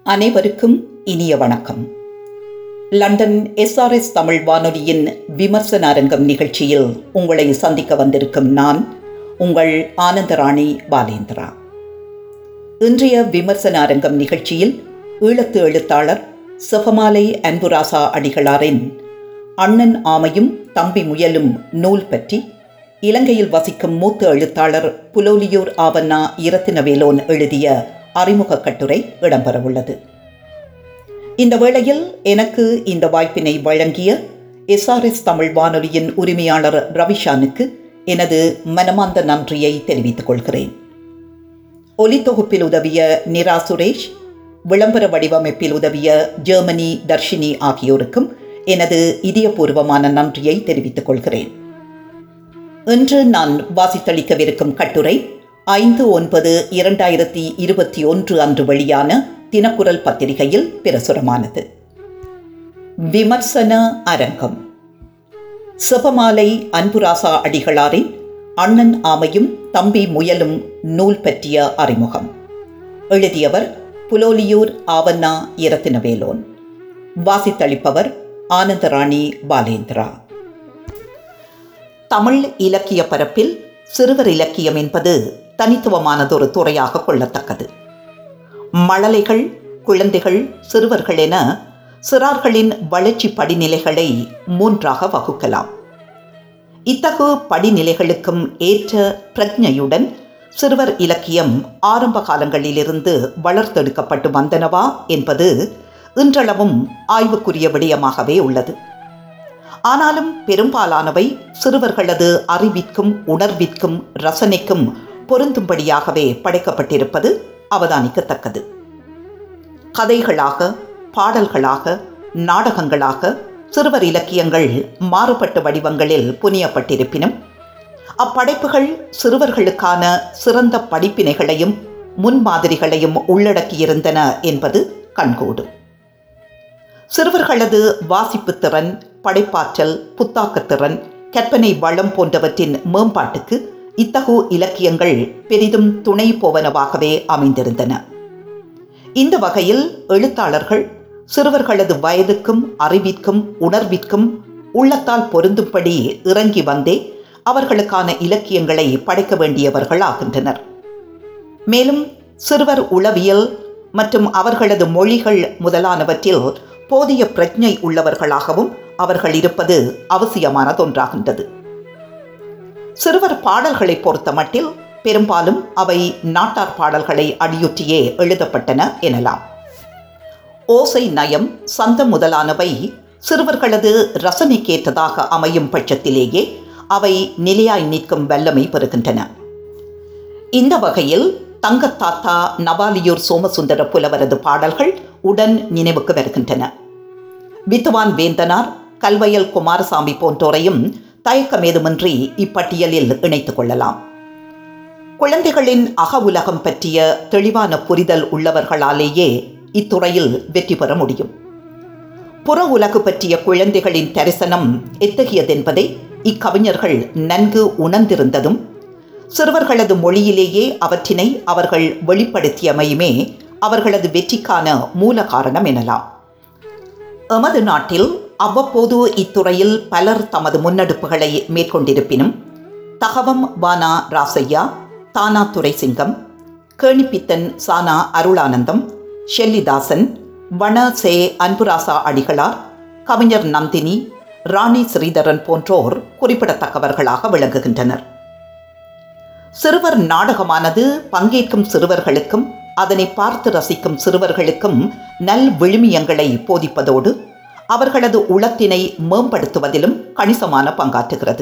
அனைவருக்கும் இனிய வணக்கம் லண்டன் எஸ்ஆர்எஸ் தமிழ் வானொலியின் விமர்சன அரங்கம் நிகழ்ச்சியில் உங்களை சந்திக்க வந்திருக்கும் நான் உங்கள் ஆனந்தராணி பாலேந்திரா இன்றைய விமர்சன அரங்கம் நிகழ்ச்சியில் ஈழத்து எழுத்தாளர் சிவமாலை அன்புராசா அடிகளாரின் அண்ணன் ஆமையும் தம்பி முயலும் நூல் பற்றி இலங்கையில் வசிக்கும் மூத்த எழுத்தாளர் புலோலியூர் ஆவண்ணா இரத்தினவேலோன் எழுதிய அறிமுக கட்டுரை இடம்பெறவுள்ளது இந்த வேளையில் எனக்கு இந்த வாய்ப்பினை வழங்கிய எஸ்ஆர்எஸ் தமிழ் வானொலியின் உரிமையாளர் ரவிஷானுக்கு எனது மனமார்ந்த நன்றியை தெரிவித்துக் கொள்கிறேன் ஒலித்தொகுப்பில் உதவிய நிரா சுரேஷ் விளம்பர வடிவமைப்பில் உதவிய ஜெர்மனி தர்ஷினி ஆகியோருக்கும் எனது இதயபூர்வமான நன்றியை தெரிவித்துக் கொள்கிறேன் இன்று நான் வாசித்தளிக்கவிருக்கும் கட்டுரை ஐந்து ஒன்பது இரண்டாயிரத்தி இருபத்தி ஒன்று அன்று வெளியான தினக்குரல் பத்திரிகையில் பிரசுரமானது விமர்சன அரங்கம் சிவமாலை அன்புராசா அடிகளாரின் அண்ணன் ஆமையும் தம்பி முயலும் நூல் பற்றிய அறிமுகம் எழுதியவர் புலோலியூர் ஆவண்ணா இரத்தினவேலோன் வாசித்தளிப்பவர் ஆனந்தராணி பாலேந்திரா தமிழ் இலக்கிய பரப்பில் சிறுவர் இலக்கியம் என்பது தனித்துவமானதொரு துறையாக கொள்ளத்தக்கது மழலைகள் குழந்தைகள் சிறுவர்கள் என சிறார்களின் வளர்ச்சி படிநிலைகளை மூன்றாக வகுக்கலாம் இத்தகு படிநிலைகளுக்கும் ஏற்ற பிரஜையுடன் சிறுவர் இலக்கியம் ஆரம்ப காலங்களிலிருந்து வளர்த்தெடுக்கப்பட்டு வந்தனவா என்பது இன்றளவும் ஆய்வுக்குரிய விடயமாகவே உள்ளது ஆனாலும் பெரும்பாலானவை சிறுவர்களது அறிவிற்கும் உணர்விற்கும் ரசனைக்கும் பொருந்தும்படியாகவே படைக்கப்பட்டிருப்பது அவதானிக்கத்தக்கது கதைகளாக பாடல்களாக நாடகங்களாக சிறுவர் இலக்கியங்கள் மாறுபட்ட வடிவங்களில் புனியப்பட்டிருப்பினும் அப்படைப்புகள் சிறுவர்களுக்கான சிறந்த படிப்பினைகளையும் முன்மாதிரிகளையும் உள்ளடக்கியிருந்தன என்பது கண்கூடு சிறுவர்களது வாசிப்பு திறன் படைப்பாற்றல் புத்தாக்கத்திறன் கற்பனை வளம் போன்றவற்றின் மேம்பாட்டுக்கு இத்தகு இலக்கியங்கள் பெரிதும் துணை போவனவாகவே அமைந்திருந்தன இந்த வகையில் எழுத்தாளர்கள் சிறுவர்களது வயதுக்கும் அறிவிற்கும் உணர்விற்கும் உள்ளத்தால் பொருந்தும்படி இறங்கி வந்தே அவர்களுக்கான இலக்கியங்களை படைக்க வேண்டியவர்கள் ஆகின்றனர் மேலும் சிறுவர் உளவியல் மற்றும் அவர்களது மொழிகள் முதலானவற்றில் போதிய பிரஜை உள்ளவர்களாகவும் அவர்கள் இருப்பது அவசியமானதொன்றாகின்றது சிறுவர் பாடல்களை பொறுத்த மட்டில் பெரும்பாலும் அவை நாட்டார் பாடல்களை அடியொற்றியே எழுதப்பட்டன எனலாம் ஓசை நயம் சந்தம் முதலானவை சிறுவர்களது ரசனைக்கேற்றதாக அமையும் பட்சத்திலேயே அவை நிலையாய் நிற்கும் வல்லமை பெறுகின்றன இந்த வகையில் தங்கத்தாத்தா நவாலியூர் சோமசுந்தர புலவரது பாடல்கள் உடன் நினைவுக்கு வருகின்றன வித்துவான் வேந்தனார் கல்வயல் குமாரசாமி போன்றோரையும் தயக்கமேதுமின்றி இப்பட்டியலில் இணைத்துக் கொள்ளலாம் குழந்தைகளின் அக உலகம் பற்றிய தெளிவான புரிதல் உள்ளவர்களாலேயே இத்துறையில் வெற்றி பெற முடியும் புற உலகு பற்றிய குழந்தைகளின் தரிசனம் எத்தகையதென்பதை இக்கவிஞர்கள் நன்கு உணர்ந்திருந்ததும் சிறுவர்களது மொழியிலேயே அவற்றினை அவர்கள் வெளிப்படுத்தியமையுமே அவர்களது வெற்றிக்கான மூல காரணம் எனலாம் எமது நாட்டில் அவ்வப்போது இத்துறையில் பலர் தமது முன்னெடுப்புகளை மேற்கொண்டிருப்பினும் தகவம் வானா ராசையா தானா துரைசிங்கம் கேணிப்பித்தன் சானா அருளானந்தம் ஷெல்லிதாசன் வன சே அன்புராசா அடிகளார் கவிஞர் நந்தினி ராணி ஸ்ரீதரன் போன்றோர் குறிப்பிடத்தக்கவர்களாக விளங்குகின்றனர் சிறுவர் நாடகமானது பங்கேற்கும் சிறுவர்களுக்கும் அதனை பார்த்து ரசிக்கும் சிறுவர்களுக்கும் நல் விழுமியங்களை போதிப்பதோடு அவர்களது உளத்தினை மேம்படுத்துவதிலும் கணிசமான பங்காற்றுகிறது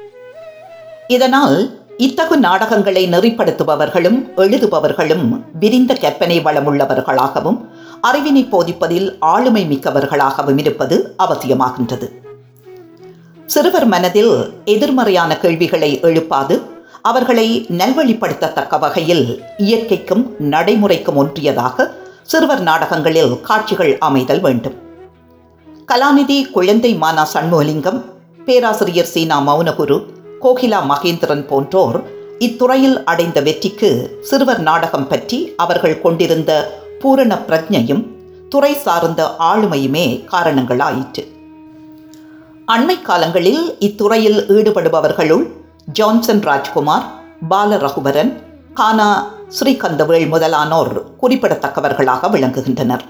இதனால் இத்தகு நாடகங்களை நெறிப்படுத்துபவர்களும் எழுதுபவர்களும் விரிந்த கற்பனை வளமுள்ளவர்களாகவும் அறிவினை போதிப்பதில் ஆளுமை மிக்கவர்களாகவும் இருப்பது அவசியமாகின்றது சிறுவர் மனதில் எதிர்மறையான கேள்விகளை எழுப்பாது அவர்களை நல்வழிப்படுத்தத்தக்க வகையில் இயற்கைக்கும் நடைமுறைக்கும் ஒன்றியதாக சிறுவர் நாடகங்களில் காட்சிகள் அமைதல் வேண்டும் கலாநிதி குழந்தை மானா சண்முகலிங்கம் பேராசிரியர் சீனா மௌனகுரு கோகிலா மகேந்திரன் போன்றோர் இத்துறையில் அடைந்த வெற்றிக்கு சிறுவர் நாடகம் பற்றி அவர்கள் கொண்டிருந்த பூரண பிரஜையும் துறை சார்ந்த ஆளுமையுமே காரணங்களாயிற்று அண்மை காலங்களில் இத்துறையில் ஈடுபடுபவர்களுள் ஜான்சன் ராஜ்குமார் பால ரகுவரன் கானா ஸ்ரீகந்தவேள் முதலானோர் குறிப்பிடத்தக்கவர்களாக விளங்குகின்றனர்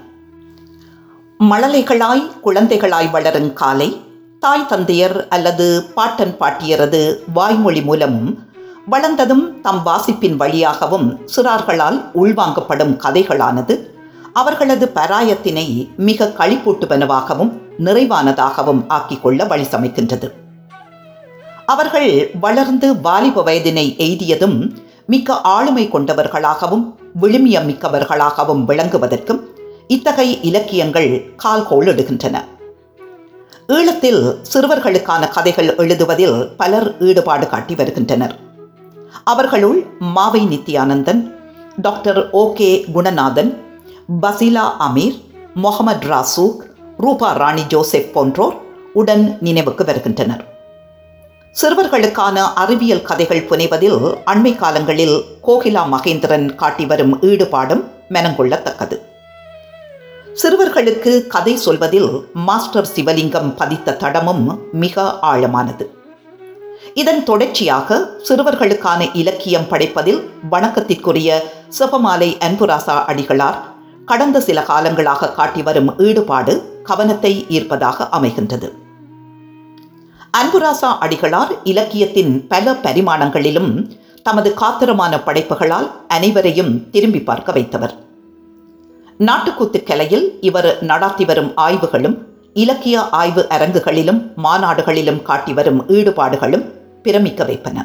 மழலைகளாய் குழந்தைகளாய் வளரும் காலை தாய் தந்தையர் அல்லது பாட்டன் பாட்டியரது வாய்மொழி மூலமும் வளர்ந்ததும் தம் வாசிப்பின் வழியாகவும் சிறார்களால் உள்வாங்கப்படும் கதைகளானது அவர்களது பராயத்தினை மிக களிப்பூட்டுவனவாகவும் நிறைவானதாகவும் ஆக்கிக் கொள்ள வழி சமைக்கின்றது அவர்கள் வளர்ந்து வாலிப வயதினை எய்தியதும் மிக்க ஆளுமை கொண்டவர்களாகவும் விழுமியம் மிக்கவர்களாகவும் விளங்குவதற்கும் இத்தகைய இலக்கியங்கள் கால்கோள் இடுகின்றன ஈழத்தில் சிறுவர்களுக்கான கதைகள் எழுதுவதில் பலர் ஈடுபாடு காட்டி வருகின்றனர் அவர்களுள் Mavai Nithyanandan doctor O K Gunanathan Basila Ameer Mohamed Rasook Rupa Rani Joseph போன்றோர் உடன் நினைவுக்கு வருகின்றனர் சிறுவர்களுக்கான அறிவியல் கதைகள் புனைவதில் அண்மை காலங்களில் கோகிலா மகேந்திரன் காட்டி வரும் ஈடுபாடும் மெனங்கொள்ளத்தக்கது சிறுவர்களுக்கு கதை சொல்வதில் மாஸ்டர் சிவலிங்கம் பதித்த தடமும் மிக ஆழமானது இதன் தொடர்ச்சியாக சிறுவர்களுக்கான இலக்கியம் படைப்பதில் வணக்கத்திற்குரிய சிவமாலை அன்புராசா அடிகளார் கடந்த சில காலங்களாக காட்டி வரும் ஈடுபாடு கவனத்தை ஈர்ப்பதாக அமைகின்றது அன்புராசா அடிகளார் இலக்கியத்தின் பல பரிமாணங்களிலும் தமது காத்திரமான படைப்புகளால் அனைவரையும் திரும்பி பார்க்க வைத்தவர் நாட்டுக்கூத்து கலையில் இவர் நடாத்தி வரும் ஆய்வுகளும் இலக்கிய ஆய்வு அரங்குகளிலும் மாநாடுகளிலும் காட்டி வரும் ஈடுபாடுகளும் பிரமிக்க வைப்பன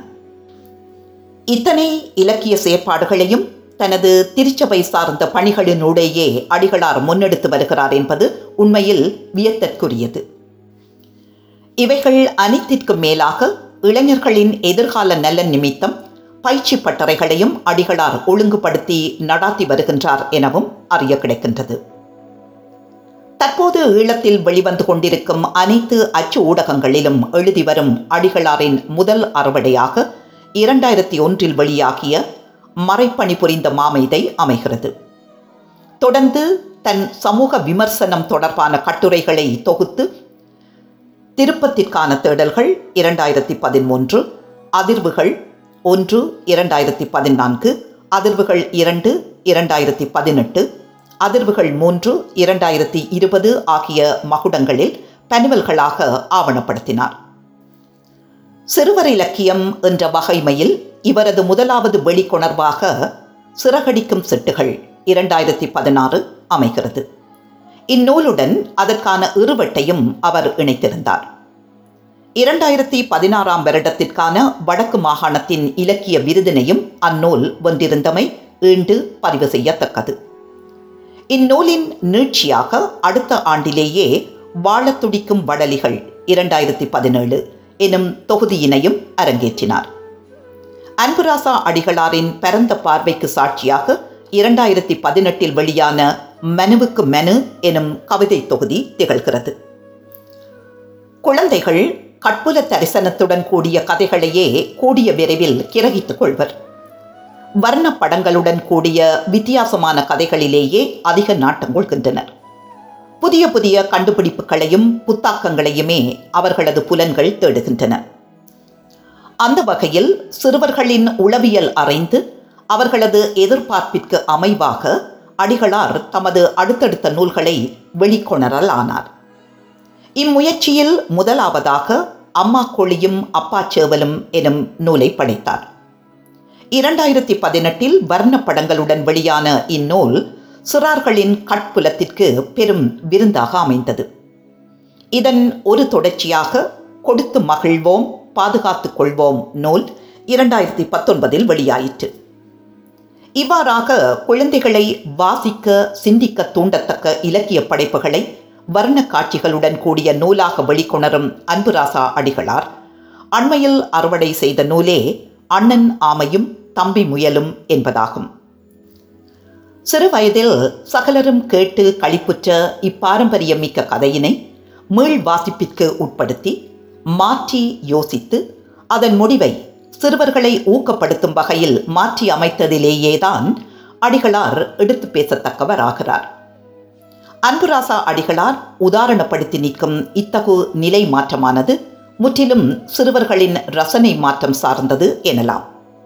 இத்தனை இலக்கிய செயற்பாடுகளையும் தனது திருச்சபை சார்ந்த பணிகளினூடேயே அடிகளார் முன்னெடுத்து வருகிறார் என்பது உண்மையில் வியத்தற்குரியது இவைகள் அனைத்திற்கும் மேலாக இளைஞர்களின் எதிர்கால நலன் நிமித்தம் பயிற்சி பட்டறைகளையும் அடிகளார் ஒழுங்குபடுத்தி நடாத்தி வருகின்றார் எனவும் அறிய கிடைக்கின்றது தற்போது ஈழத்தில் வெளிவந்து கொண்டிருக்கும் அனைத்து அச்சு ஊடகங்களிலும் எழுதி வரும் அடிகளாரின் முதல் அறுவடையாக இரண்டாயிரத்தி ஒன்றில் வெளியாகிய மறைப்பணி புரிந்த மாமைதை அமைகிறது தொடர்ந்து தன் சமூக விமர்சனம் தொடர்பான கட்டுரைகளை தொகுத்து திருப்பத்திற்கான தேடல்கள் இரண்டாயிரத்தி பதிமூன்று அதிர்வுகள் ஒன்று இரண்டாயிரத்தி பதினான்கு அதிர்வுகள் இரண்டு இரண்டாயிரத்தி பதினெட்டு அதிர்வுகள் மூன்று இரண்டாயிரத்தி இருபது ஆகிய மகுடங்களில் பனுவல்களாக ஆவணப்படுத்தினார் சிறுவர் இலக்கியம் என்ற வகைமையில் இவரது முதலாவது வெளிக்கொணர்வாக சிறகடிக்கும் செட்டுகள் இரண்டாயிரத்தி பதினாறு அமைகிறது இந்நூலுடன் அதற்கான இருவட்டையும் அவர் இணைத்திருந்தார் இரண்டாயிரத்தி பதினாறாம் வருடத்திற்கான வடக்கு மாகாணத்தின் இலக்கிய விருதினையும் அந்நூல் வென்றிருந்தமை ஈண்டு பதிவு செய்யத்தக்கது இந்நூலின் நீட்சியாக அடுத்த ஆண்டிலேயே வாழத் துடிக்கும் வடலிகள் இரண்டாயிரத்தி பதினேழு எனும் தொகுதியினையும் அரங்கேற்றினார் அன்புராசா அடிகளாரின் பரந்த பார்வைக்கு சாட்சியாக இரண்டாயிரத்தி பதினெட்டில் வெளியான மனுவுக்கு மெனு எனும் கவிதை தொகுதி திகழ்கிறது குழந்தைகள் கற்புல தரிசனத்துடன் கூடிய கதைகளையே கூடிய விரைவில் கிரகித்துக் கொள்வர் வர்ண படங்களுடன் கூடிய வித்தியாசமான கதைகளிலேயே அதிக நாட்டம் கொள்கின்றனர் புதிய புதிய கண்டுபிடிப்புகளையும் புத்தாக்கங்களையுமே அவர்களது புலன்கள் தேடுகின்றன அந்த வகையில் சிறுவர்களின் உளவியல் அறிந்து அவர்களது எதிர்பார்ப்பிற்கு அமைவாக அடிகளார் தமது அடுத்தடுத்த நூல்களை வெளிக்கொணரலானார் இம்முயற்சியில் முதலாவதாக அம்மா கோழியும் அப்பா சேவலும் எனும் நூலை படைத்தார் இரண்டாயிரத்தி பதினெட்டில் வர்ண படங்களுடன் வெளியான இந்நூல் சிறார்களின் கட்புலத்திற்கு பெரும் விருந்தாக அமைந்தது இதன் ஒரு தொடர்ச்சியாக கொடுத்து மகிழ்வோம் பாதுகாத்துக் கொள்வோம் நூல் இரண்டாயிரத்தி பத்தொன்பதில் வெளியாயிற்று இவ்வாறாக குழந்தைகளை வாசிக்க சிந்திக்க தூண்டத்தக்க இலக்கிய படைப்புகளை வர்ண காட்சிகளுடன் கூடிய நூலாக வெளிக்கொணரும் அன்புராசா அடிகளார் அண்மையில் அறுவடை செய்த நூலே அண்ணன் ஆமையும் தம்பி முயலும் என்பதாகும் சிறு வயதில் சகலரும் கேட்டு களிப்புற்ற இப்பாரம்பரியமிக்க கதையினை மீள் வாசிப்பிற்கு உட்படுத்தி மாற்றி யோசித்து அதன் முடிவை சிறுவர்களை ஊக்கப்படுத்தும் வகையில் மாற்றி அமைத்ததிலேயேதான் அடிகளார் எடுத்து பேசத்தக்கவராகிறார் அன்புராசா அடிகளார் உதாரணப்படுத்தி நிற்கும் இத்தகு நிலை மாற்றமானது முற்றிலும் சிறுவர்களின் ரசனை மாற்றம் சார்ந்தது எனலாம்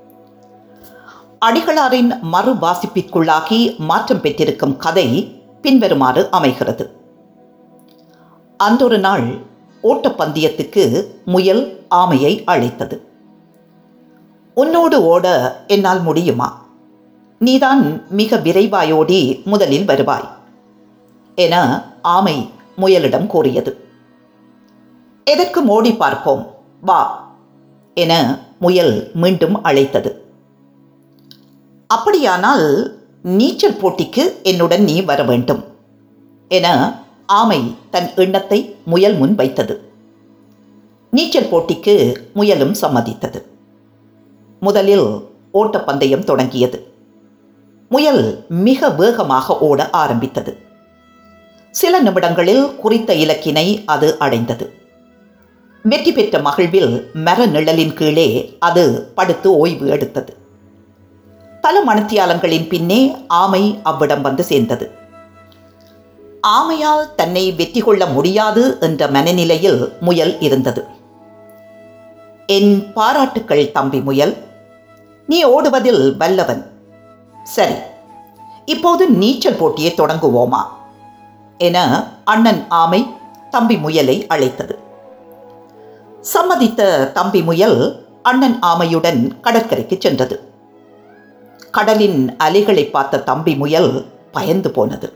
அடிகளாரின் மறு வாசிப்பிற்குள்ளாகி மாற்றம் பெற்றிருக்கும் கதை பின்வருமாறு அமைகிறது அன்றொரு நாள் ஓட்டப்பந்தயத்துக்கு முயல் ஆமையை அழைத்தது உன்னோடு ஓட என்னால் முடியுமா நீதான் மிக விரைவாயோடி முதலில் வருவாய் என ஆமை முயலிடம் கூறியது எதற்கு மோடி பார்ப்போம் வா என முயல் மீண்டும் அழைத்தது அப்படியானால் நீச்சல் போட்டிக்கு என்னுடன் நீ வர வேண்டும் என ஆமை தன் எண்ணத்தை முயல் முன் வைத்தது நீச்சல் போட்டிக்கு முயலும் சம்மதித்தது முதலில் ஓட்டப்பந்தயம் தொடங்கியது முயல் மிக வேகமாக ஓட ஆரம்பித்தது சில நிமிடங்களில் குறித்த இலக்கினை அது அடைந்தது வெற்றி பெற்ற மகிழ்வில் மர நிழலின் கீழே அது படுத்து ஓய்வு எடுத்தது பல மணத்தியாலங்களின் பின்னே ஆமை அவ்விடம் வந்து சேர்ந்தது ஆமையால் தன்னை வெற்றி கொள்ள முடியாது என்ற மனநிலையில் முயல் இருந்தது என் பாராட்டுக்கள் தம்பி முயல் நீ ஓடுவதில் வல்லவன் சரி இப்போது நீச்சல் போட்டியை தொடங்குவோமா என அண்ணன் ஆமை தம்பி முயலை அழைத்தது சம்மதித்த தம்பி முயல் அண்ணன் ஆமையுடன் கடற்கரைக்கு சென்றது கடலின் அலைகளை பார்த்த தம்பி முயல் பயந்து போனது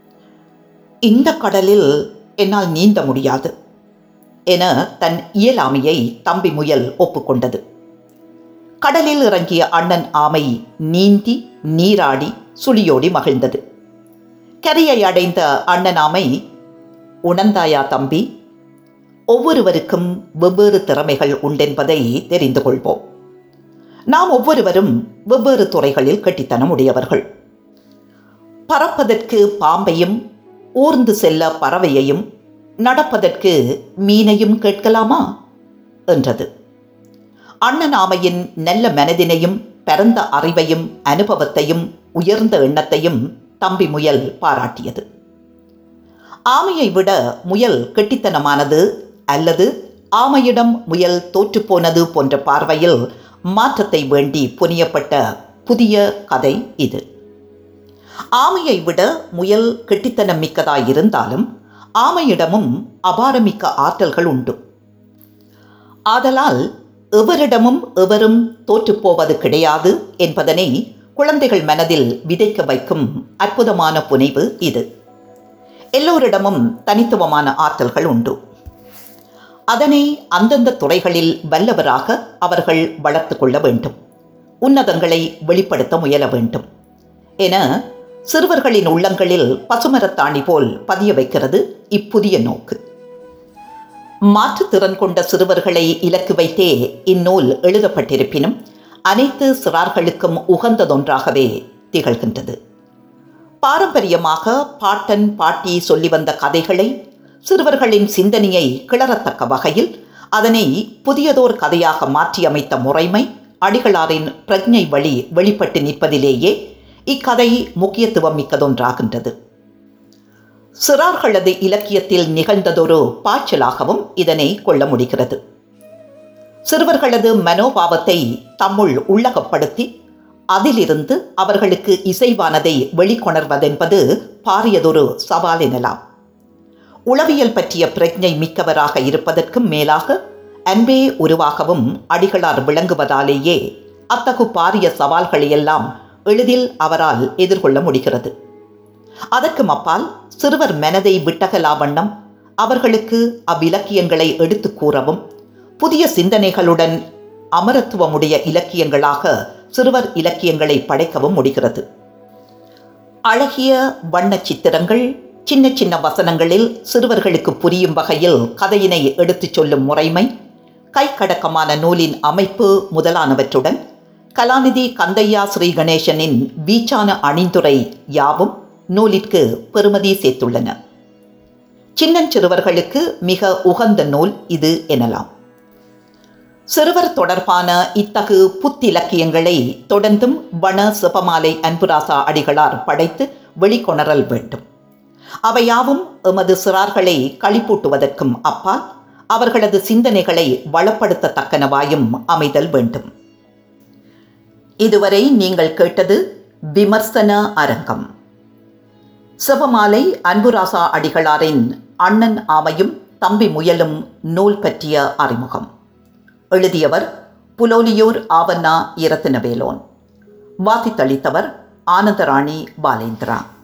இந்த கடலில் என்னால் நீந்த முடியாது என தன் இயலாமையை தம்பி முயல் ஒப்புக்கொண்டது கடலில் இறங்கிய அண்ணன் ஆமை நீந்தி நீராடி சுழியோடி மகிழ்ந்தது கரையை அடைந்த அண்ணன் ஆமை உணர்ந்தாயா தம்பி ஒவ்வொருவருக்கும் வெவ்வேறு திறமைகள் உண்டென்பதை தெரிந்து கொள்வோம் நாம் ஒவ்வொருவரும் வெவ்வேறு துறைகளில் கட்டித்தனம் உடையவர்கள் பறப்பதற்கு பாம்பையும் ஊர்ந்து செல்ல பறவையையும் நடப்பதற்கு மீனையும் கேட்கலாமா என்றது அண்ணன் ஆமையின் நல்ல மனதினையும் பரந்த அறிவையும் அனுபவத்தையும் உயர்ந்த எண்ணத்தையும் தம்பி முயல் பாராட்டியது ஆமையை விட முயல் கெட்டித்தனமானது அல்லது ஆமையிடம் முயல் தோற்றுப்போனது போன்ற பார்வையில் மாற்றத்தை வேண்டி புனியப்பட்ட புதிய கதை இது ஆமையை விட முயல் கெட்டித்தனம் மிக்கதாயிருந்தாலும் ஆமையிடமும் அபாரமிக்க ஆற்றல்கள் உண்டு ஆதலால் எவரிடமும் எவரும் தோற்றுப்போவது கிடையாது என்பதனை குழந்தைகள் மனதில் விதைக்க வைக்கும் அற்புதமான புனைவு இது எல்லோரிடமும் தனித்துவமான ஆற்றல்கள் உண்டு அதனை அந்தந்த துறைகளில் வல்லவராக அவர்கள் வளர்த்து கொள்ள வேண்டும் உன்னதங்களை வெளிப்படுத்த முயல வேண்டும் என சிறுவர்களின் உள்ளங்களில் பசுமரத்தாணி போல் பதிய வைக்கிறது இப்புதிய நோக்கு மாற்றுத்திறன் கொண்ட சிறுவர்களை இலக்கு வைத்தே இந்நூல் எழுதப்பட்டிருப்பினும் அனைத்து சிறார்களுக்கும் உகந்ததொன்றாகவே திகழ்கின்றது பாரம்பரியமாக பாட்டன் பாட்டி சொல்லி வந்த கதைகளை சிறுவர்களின் சிந்தனையை கிளறத்தக்க வகையில் அதனை புதியதோர் கதையாக மாற்றியமைத்த முறைமை அடிகளாரின் பிரஜை வழி வெளிப்பட்டு நிற்பதிலேயே இக்கதை முக்கியத்துவம் மிக்கதொன்றாகின்றது சிறார்களது இலக்கியத்தில் நிகழ்ந்ததொரு பாய்ச்சலாகவும் இதனை கொள்ள முடிகிறது சிறுவர்களது மனோபாவத்தை தம்முள் உள்ளகப்படுத்தி அதிலிருந்து அவர்களுக்கு இசைவானதை வெளிக்கொணர்வதென்பது பாரியதொரு சவால் எனலாம் உளவியல் பற்றிய பிரஜை மிக்கவராக இருப்பதற்கும் மேலாக அன்பே உருவாகவும் அடிகளார் விளங்குவதாலேயே அத்தகு பாரிய சவால்களையெல்லாம் எளிதில் அவரால் எதிர்கொள்ள முடிகிறது அதற்கு அப்பால் சிறுவர் மனதை விட்டகலா வண்ணம் அவர்களுக்கு அவ்விலக்கியங்களை எடுத்து கூறவும் புதிய சிந்தனைகளுடன் அமரத்துவமுடைய இலக்கியங்களாக சிறுவர் இலக்கியங்களை படைக்கவும் முடிகிறது அழகிய வண்ண சித்திரங்கள் சின்ன சின்ன வசனங்களில் சிறுவர்களுக்கு புரியும் வகையில் கதையினை எடுத்துச் சொல்லும் முறைமை கைக்கடக்கமான நூலின் அமைப்பு முதலானவற்றுடன் கலாநிதி கந்தையா ஸ்ரீ கணேசனின் வீச்சான அணிந்துரை யாவும் நூலிற்கு பெருமதி சேர்த்துள்ளன சின்னஞ்சிறுவர்களுக்கு மிக உகந்த நூல் இது எனலாம் சிறுவர் தொடர்பான இத்தகு புத்திலக்கியங்களை தொடர்ந்தும் வன சிவமாலை அன்புராசா அடிகளார் படைத்து வெளிக்கொணரல் வேண்டும் அவையாவும் எமது சிறார்களை களிப்பூட்டுவதற்கும் அப்பால் அவர்களது சிந்தனைகளை வளப்படுத்தத்தக்கனவாயும் அமைதல் வேண்டும் இதுவரை நீங்கள் கேட்டது விமர்சன அரங்கம் சிவமாலை அன்புராசா அடிகளாரின் அண்ணன் ஆமையும் தம்பி முயலும் நூல் பற்றிய அறிமுகம் எழுதியவர் புலோலியூர் ஆவண்ணா இரத்தினவேலோன் வாசித்தளித்தவர் ஆனந்தராணி பாலேந்திரா